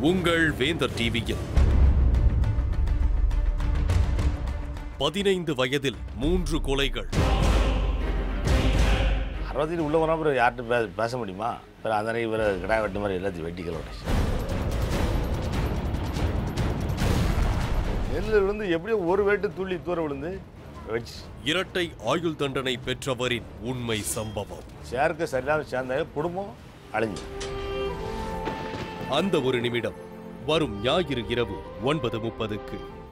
உங்கள் வேந்தர் டிவியில் பதினைந்து வயதில் மூன்று கொலைகள் அறுபத்தி உள்ள போனால் அப்புறம் யார்கிட்ட பே பேச முடியுமா அப்புறம் அந்த அன்னைக்கு இவரை கிடா வெட்டு மாதிரி எல்லாத்தையும் வெட்டிக்கல நெல்லில் விழுந்து எப்படியோ ஒரு வேட்டு துள்ளி தூர விழுந்து வச்சு இரட்டை ஆயுள் தண்டனை பெற்றவரின் உண்மை சம்பவம் சேர்க்க சரியில்லாமல் சேர்ந்தாங்க குடும்பம் அழிஞ்சு அந்த ஒரு நிமிடம் வரும் ஞாயிறு இரவு ஒன்பது முப்பதுக்கு